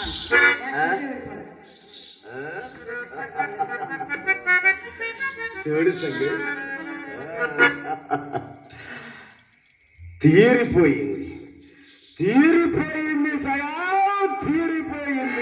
చూడు సంగి తీరిపోయింది తీరిపోయింది సగా తీరిపోయింది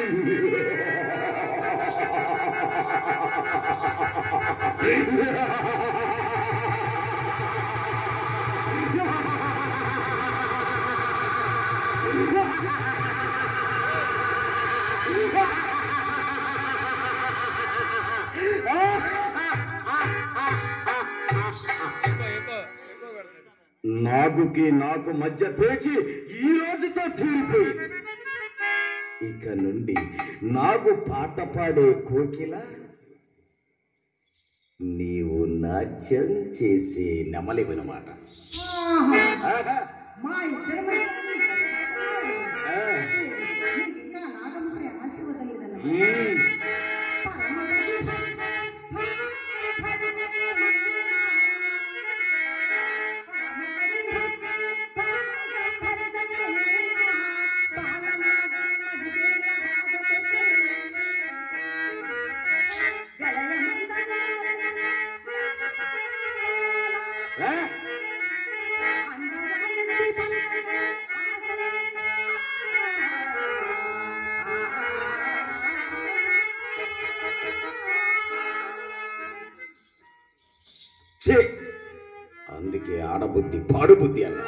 నాగుకి నాకు మధ్య పేచి ఈ రోజుతో తీరిపోయింది ఇక నుండి నాకు పాట పాడే కోకిల నీవు నాట్యం చేసే నెమలివనమాట ఆహా. మా ఇద్దరి మధ్య ఆ. నీకు ఇంకా నాగమ్మపై ఆశ వదలలేదన్నమాట. ఉమ్. ఆ? ఛీ! అందుకే ఆడబుద్ధి పాడుబుద్ధి అన్న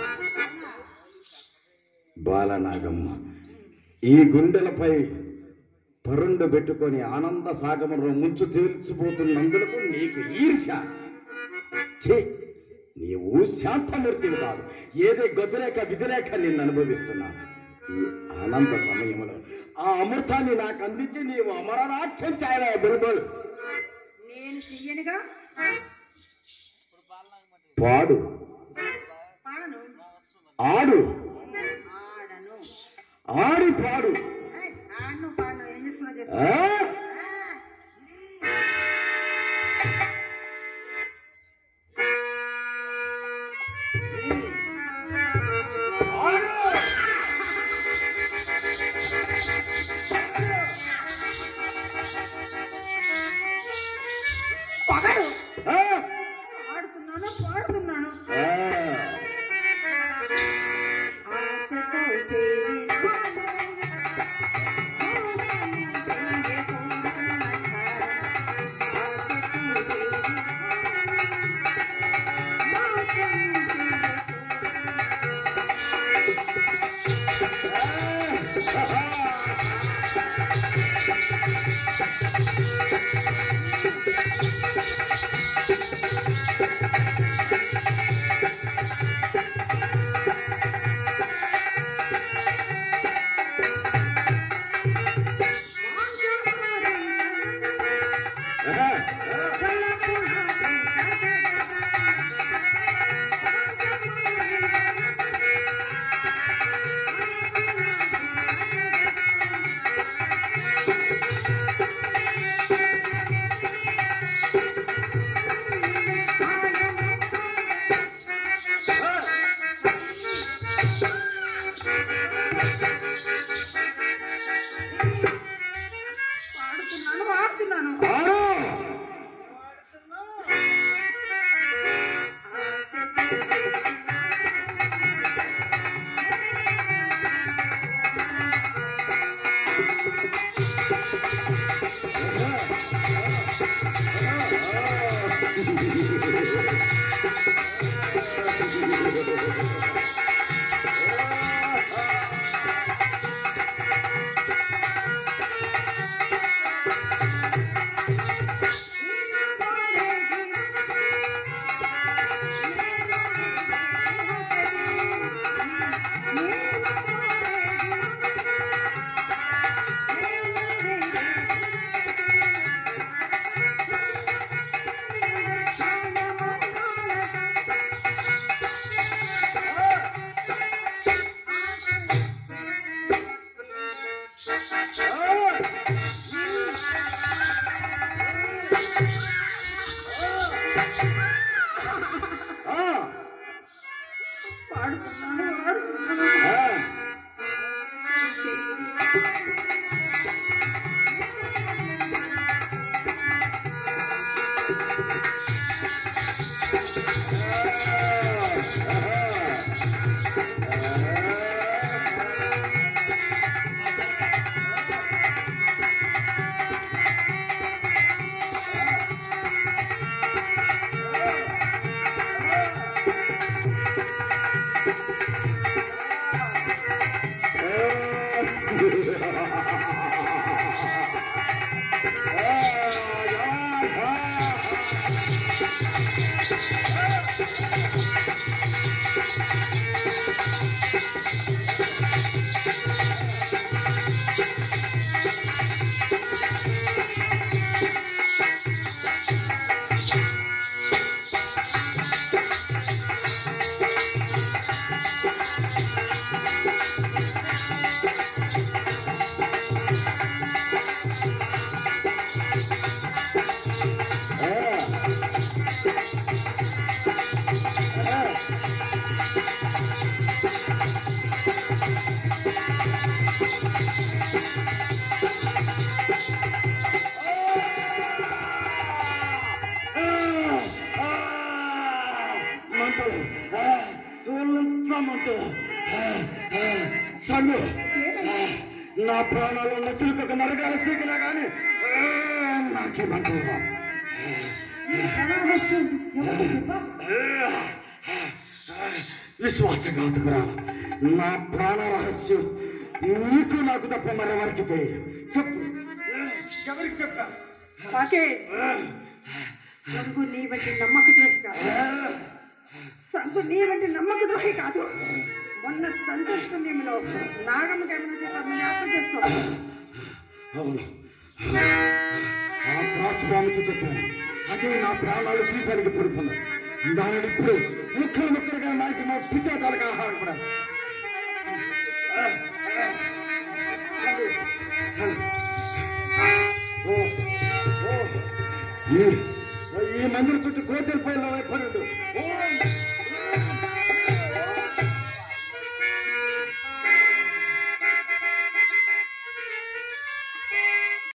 బాలనాగమ్మ ఈ గుండెలపై పరుండు పెట్టుకొని ఆనంద సాగరంలో ముంచు తేల్చిపోతున్నందులకు నీకు ఈర్ష ఛీ! నీవు శాంతమూర్తివి కాదు ఏదే గతిరేక విధిరేక నిన్ను అనుభవిస్తున్నా ఈ ఆనంద సమయంలో ఆ అమృతాన్ని నాకు అందించి నీవు అమరనాట్యం చేయవా బుల్బుల్ నేను చెయ్యనుగా పాడు పాడను ఆడు ఆడను ఆడి పాడు ఏయ్, ఆడను పాడను ఏం చేసుకున్నా చేసుకో ఆ? ఆడు! పగడు ఆ? పాడుతున్నాను పాడుతున్నాను ఆ. ఆశతో చేరి ఆహా. పాడుతున్నాను పాడుతున్నాను ఆడు! ఆ! పాడుతున్నాను పాడుతున్నాను ఆ! మంటలు ఊళ్ళంతా మంటలు సన్ను నా ప్రాణాలు ఉన్న చిలుకకు నరగాల సీకినా కానీ నాకే మంటలు నీ ప్రణామస్యం ఎవరు చెప్ప విశ్వాసఘాతుకురా నా ప్రాణ రహస్యం నీకు నాకు తప్ప మరెవరికి తెలియదు చెప్పు ఎవరికి చెప్పా కాకే సంగు నీ వంటి నమ్మక ద్రోహి కాదు సంగు నీ వంటి నమ్మక ద్రోహి కాదు మొన్న సంతోష సమయంలో నాగమ్మకి ఏమైనా చెప్పామని జ్ఞాపకం చేసుకో అవును ఆ దాసస్వామికి చెప్పాను అదే నా ప్రాణాలు తీయటానికి పడుకున్నాను దానిని ఇప్పుడు ముక్కలు ముక్కలుగా నాటి మా పిచ్చాతాలకు ఆహారం కూడా ఓ, ఓ, ఈ ఈ మందిర చుట్టూ కోటెల పైన